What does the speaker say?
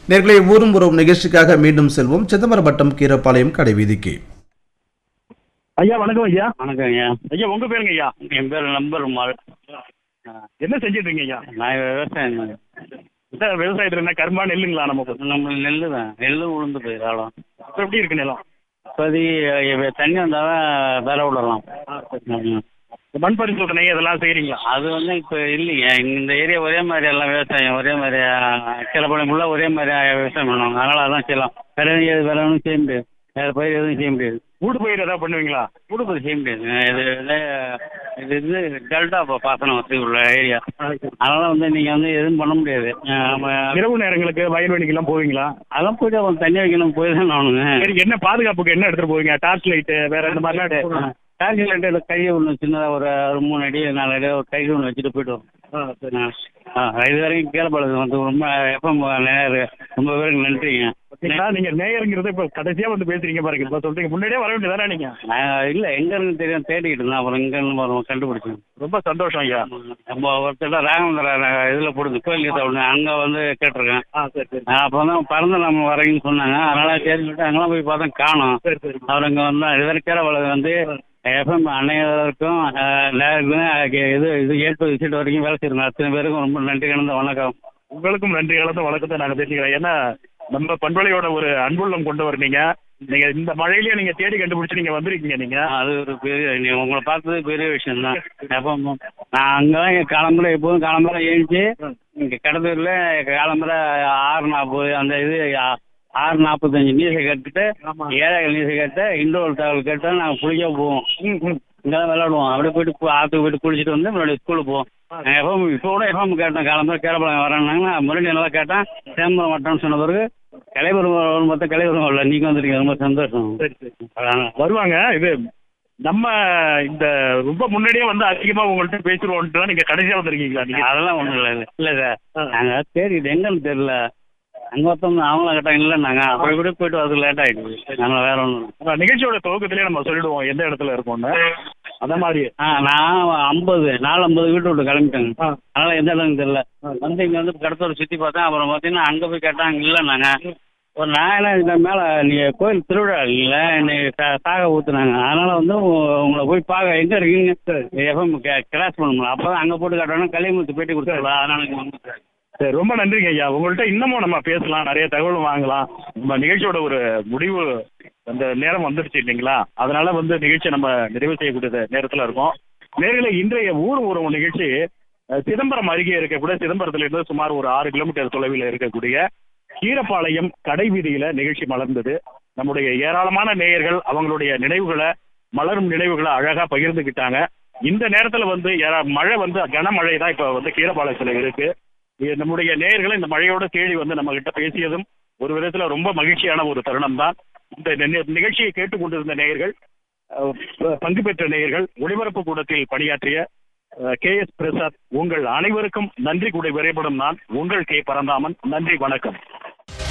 நேர்களை ஊரும் உறவும் நிகழ்ச்சிக்காக மீண்டும் செல்வோம் சிதம்பரப்பட்டம் கீரப்பாளையம் கடைவீதிக்கு ஐயா வணக்கம் ஐயா வணக்கம் ஐயா ஐயா உங்க பேருங்க ஐயா என் பேர் நம்பர் மால் என்ன செஞ்சிட்டு இருக்கீங்க ஐயா நான் விவசாயம் தான். என்ன விவசாயத்துல என்ன கரும்பா நெல்லுங்களா நம்ம பக்கம்? நம்ம நெல் தான் நெல் உளுந்து போய் காலம் இப்ப எப்படி இருக்கு நிலம் இப்போதைக்கு தண்ணி வந்தால் தான் விர விடலாம் ம். இந்த மண் பரிசோதனை இதெல்லாம் செய்றீங்களா அது வந்து இப்போ இல்லைங்க இந்த ஏரியா ஒரே மாதிரி எல்லாம் விவசாயம் ஒரே மாதிரி கிளப்பாளையம் ஃபுல்லாக ஒரே மாதிரி விவசாயம் பண்ணுவாங்க அதனால் அதான் செய்யலாம் வேற எதுவும் வேற ஒன்றும் செய்ய முடியாது வேறு பயிர் எதுவும் செய்ய முடியாது ஊடு பயிர் ஏதாவது பண்ணுவீங்களா கூடுதல் செய்ய முடியாது இது இது இது டெல்டா பாசனம் வசதி உள்ள ஏரியா அதனால வந்து நீங்கள் வந்து எதுவும் பண்ண முடியாது நம்ம இரவு நேரங்களுக்கு வயல்வெளிக்கு எல்லாம் போவீங்களா அதெல்லாம் போயிட்டு அவங்க தண்ணி வைக்கணும் போய் தான் ஆகணுங்க சரி என்ன பாதுகாப்புக்கு என்ன எடுத்துட்டு போவீங்க டார்ச் லைட் வேற இந்த மாதிரிலாம் எடுத்துட்டு போவீங்களா? கால்குலேட்டரில் கை ஒன்று சின்னதாக ஒரு ஒரு மூணு அடி நாலு அடி ஒரு கை ஒன்று வச்சுட்டு போயிட்டு வரும் ஆ, சரி. ஆ இது வரைக்கும் கேள்விப்படுது வந்து ரொம்ப எப்போ நேரம் ரொம்ப பேருக்கு நன்றிங்க பாத்தீங்களா நீங்க நேயருங்கிறத இப்ப கடைசியா வந்து பேசுறீங்க பாருங்க இப்ப சொல்றீங்க முன்னாடியே வர வேண்டியதானே நீங்க நான் இல்லை எங்கே இருந்து தெரியும் தேடிக்கிட்டு இருந்தேன் அப்புறம் இங்கே இருந்து வரும் கண்டுபிடிச்சேன் ரொம்ப சந்தோஷம் ஐயா நம்ம ஒருத்தர் ராகவேந்திர இதில் போடுது கோயில் கதை ஒன்று அங்கே வந்து கேட்டிருக்கேன் ஆ சரி சரி அப்போ தான் பிறந்த நம்ம வரீங்கன்னு சொன்னாங்க அதனால தெரிஞ்சுட்டு அங்கெல்லாம் போய் பார்த்தா காணோம் சரி சரி அவர் இங்கே வந்து இது கேரளவில் வந்து எஃப்எம் அனைவருக்கும் அஹ், எல்லாருக்கும் அஹ், இது இது ஏற்பது விசிட் வரைக்கும் வேலை செய்யணும் அத்தனை பேருக்கும் ரொம்ப நன்றி கலந்த வணக்கம் உங்களுக்கும் நன்றி கலந்த வணக்கத்தை நாங்க தெரிஞ்சுக்கிறோம் ஏன்னா நம்ம பண்பலையோட ஒரு அன்புள்ளம் கொண்டு வரீங்க நீங்க இந்த மழையிலேயே நீங்க தேடி கண்டுபிடிச்சு நீங்க வந்திருக்கீங்க நீங்க அது ஒரு பெரிய நீ உங்களை பார்த்தது பெரிய விஷயம் தான் எப்போ நான் அங்கே தான் இங்கே கிளம்புற எப்போதும் கிளம்புற எழுந்துச்சு இங்கே கடத்தூரில் கிளம்புற ஆறு நாற்பது அந்த இது ஆ- ஆறு நாற்பத்தஞ்சு நீசை கட்டுட்டு ஆமா. ஏழைகள் நீசை கட்ட இண்டோர் தகவல் கேட்டால் நாங்கள் குளிக்க போவோம் இங்கே தான் விளையாடுவோம் அப்படியே போயிட்டு கு- ஆற்றுக்கு போயிட்டு குளிச்சுட்டு வந்து மறுபடியும் ஸ்கூலுக்கு போவோம் எஃப்எம் இப்போ கூட எஃப்எம் கேட்டேன் கிளம்புற கேரளம் வரேன்னாங்கன்னா மறுபடியும் நல்லா கேட்டேன் சேம்பரம் வட்டம்னு சொன்ன பிறகு கலைபுரம் வரும் பார்த்தா கலைபுரம் வரல நீங்கள் வந்துருக்கீங்க ரொம்ப சந்தோஷம் சரி சரி அதான். வருவாங்க இது நம்ம இந்த ரொம்ப முன்னாடியே வந்து அதிகமா உங்கள்ட்ட பேசிடுவோம்ட்டு தான் நீங்க கடைசியா வந்திருக்கீங்களா நீங்க அதெல்லாம் ஒன்றும் இல்லை இல்லை சார் ஆ. நாங்கள் தேடிட்டு எங்கன்னு தெரியல அங்கே ஒருத்தவங்க அவங்களும் கேட்டாங்க இல்லை நாங்கள் அப்படி கூட போயிட்டு வரது லேட் ஆகிடுது நாங்கள் வேற ஒன்றும் ஆனா, நிகழ்ச்சியோட துவக்கத்திலேயே நம்ம சொல்லிடுவோம் எந்த இடத்துல இருக்கோம்னு அந்த மாதிரி ஆ நான் ஐம்பது நாலு ஐம்பது வீட்டு விட்டு கிளம்பிட்டேங்க ஆ. அதனால் எந்த இடம்னு தெரியல வந்து இங்கே வந்து கடத்தோட சுற்றி பார்த்தேன் அப்புறம் பார்த்தீங்கன்னா அங்கே போய் கேட்டாங்க இல்லை நாங்கள் ஒரு நாயனா இந்த மேலே நீங்கள் கோயில் திருவிழா இல்லைங்களா இன்னைக்கு சா- சாக ஊற்றுனாங்க அதனால் வந்து உ- உங்களை போய் பார்க்க எங்கே இருக்கீங்க எஃப்எம் கிளாஸ் பண்ணணும் அப்போ தான் அங்கே போட்டு காட்டணும் களிமுத்து பேட்டி கொடுத்துருவா அதனால இங்கே வந்து சரி ரொம்ப நன்றிங்க ஐயா உங்கள்ட்ட இன்னமும் நம்ம பேசலாம் நிறைய தகவல் வாங்கலாம் நம்ம நிகழ்ச்சியோட ஒரு முடிவு அந்த நேரம் வந்துருச்சு இல்லைங்களா அதனால வந்து நிகழ்ச்சி நம்ம நிறைவு செய்யக்கூடிய நேரத்துல இருக்கோம் நேரில் இன்றைய ஊர் உறவு நிகழ்ச்சி அஹ், சிதம்பரம் அருகே இருக்கக்கூடிய சிதம்பரத்துல இருந்து சுமார் ஒரு ஆறு கிலோமீட்டர் தொலைவில் இருக்கக்கூடிய கீரப்பாளையம் கடை வீதியில நிகழ்ச்சி மலர்ந்தது நம்முடைய ஏராளமான நேயர்கள் அவங்களுடைய நினைவுகளை மலரும் நினைவுகளை அழகா பகிர்ந்துக்கிட்டாங்க இந்த நேரத்துல வந்து ஏறா- மழை வந்து கனமழை தான் இப்ப வந்து கீரப்பாளையத்துல இருக்கு இது நம்முடைய நேயர்களை இந்த மழையோட தேடி வந்து நம்ம கிட்ட பேசியதும் ஒரு விதத்துல ரொம்ப மகிழ்ச்சியான ஒரு தருணம் தான் இந்த நி- நிகழ்ச்சியை கேட்டுக்கொண்டிருந்த நேயர்கள் அஹ், ப- பங்கு பெற்ற நேயர்கள் ஒளிபரப்பு கூடத்தில் பணியாற்றிய கே எஸ் பிரசாத் உங்கள் அனைவருக்கும் நன்றி கூட விரைபடும் நான் உங்கள் கே பரந்தாமன் நன்றி வணக்கம்